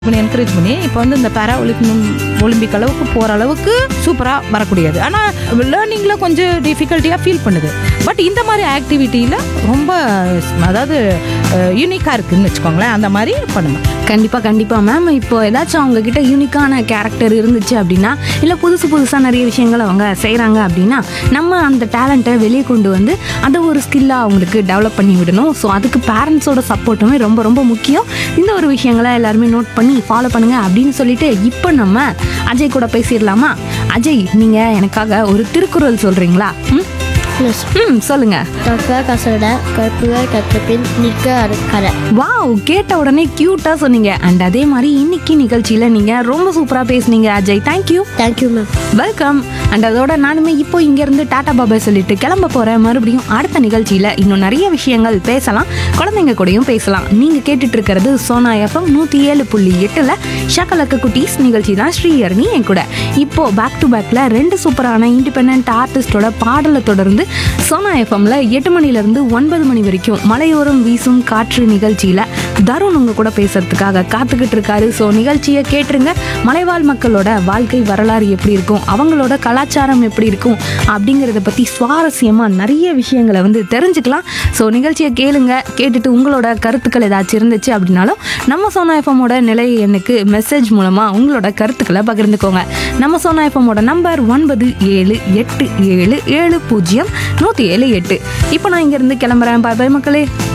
encourage பண்ணி இப்போ வந்து இந்த பேரா ஒலிம்பிக் ஒலிம்பிக் அளவுக்கு போகிற அளவுக்கு சூப்பராக வரக்கூடியது ஆனால் லேர்னிங்கில் கொஞ்சம் டிஃபிகல்ட்டியாக ஃபீல் பண்ணுது பட் இந்த மாதிரி ஆக்டிவிட்டியில் ரொம்ப அதாவது யூனிக்காக இருக்குதுன்னு வச்சுக்கோங்களேன் அந்த மாதிரி பண்ணுங்க கண்டிப்பாக கண்டிப்பாக மேம் இப்போ ஏதாச்சும் அவங்க கிட்ட யூனிக்கான கேரக்டர் இருந்துச்சு அப்படின்னா இல்லை புதுசு புதுசாக நிறைய விஷயங்கள் அவங்க செய்கிறாங்க அப்படின்னா நம்ம அந்த டேலண்ட்டை வெளியே கொண்டு வந்து அதை ஒரு ஸ்கில்லாக அவங்களுக்கு டெவலப் பண்ணி விடணும் ஸோ அதுக்கு பேரண்ட்ஸோட சப்போர்ட்டுமே ரொம்ப ரொம்ப முக்கியம் இந்த ஒரு விஷயங்களை எல்லாருமே நோட் பண்ணி ஃபாலோ பண்ணுங்க அப்படின்னு சொல்லிட்டு இப்போ நம்ம அஜய் கூட பேசிடலாமா அஜய் நீங்கள் எனக்காக ஒரு திருக்குறள் சொல்கிறீங்களா ம் எஸ் ம் சொல்லுங்கள் கற்க கசட கற்புக கற்ற பின் நிற்க அறுக்கரை வாவ் கேட்ட உடனே க்யூட்டாக சொன்னீங்க அண்ட் அதே மாதிரி இன்னைக்கு நிகழ்ச்சியில் நீங்கள் ரொம்ப சூப்பராக பேசுனீங்க Ajay thank you thank you ma'am welcome and அதோட நானுமே இப்போ இங்கேருந்து டாடா பாபாய் சொல்லிட்டு கிளம்ப போகிறேன் மறுபடியும் அடுத்த நிகழ்ச்சியில் இன்னும் நிறைய விஷயங்கள் பேசலாம் குழந்தைங்க கூடயும் பேசலாம் நீங்கள் கேட்டுட்டு இருக்கிறது சோனா எஃப்எம் நூற்றி ஏழு புள்ளி எட்டில் ஷக்கலக்க குட்டீஸ் நிகழ்ச்சி தான் ஸ்ரீஹரணி என் கூட இப்போ பேக் டு பேக்கில் ரெண்டு சூப்பரான இண்டிபெண்ட் ஆர்டிஸ்டோட பாடலை தொடர்ந்து சோனா எஃப்எம்ல எட்டு மணிலேருந்து ஒன்பது மணி வரைக்கும் மலையோரம் வீசும் காற்று நிகழ்ச்சியில் தருண் உங்க கூட பேசுறதுக்காக காத்துக்கிட்டு இருக்காரு ஸோ நிகழ்ச்சியை கேட்டுருங்க மலைவாழ் மக்களோட வாழ்க்கை வரலாறு எப்படி இருக்கும் அவங்களோட கலாச்சாரம் எப்படி இருக்கும் அப்படிங்கிறத பற்றி சுவாரஸ்யமாக நிறைய விஷயங்களை வந்து தெரிஞ்சுக்கலாம் ஸோ நிகழ்ச்சியை கேளுங்க கேட்டுட்டு உங்களோட கருத்துக்கள் ஏதாச்சும் இருந்துச்சு அப்படின்னாலும் நம்ம சோனா எஃப்எம்மோட நிலைய எண்ணுக்கு மெசேஜ் மூலமாக உங்களோட கருத்துக்களை பகிர்ந்துக்கோங்க நம்ம சோனா எஃப்எம்மோட நம்பர் ஒன்பது ஏழு எட்டு ஏழு ஏழு பூஜ்ஜியம் நூற்றி ஏழு எட்டு இப்போ நான் இங்கேருந்து கிளம்புறேன் பாய் பாய் மக்களே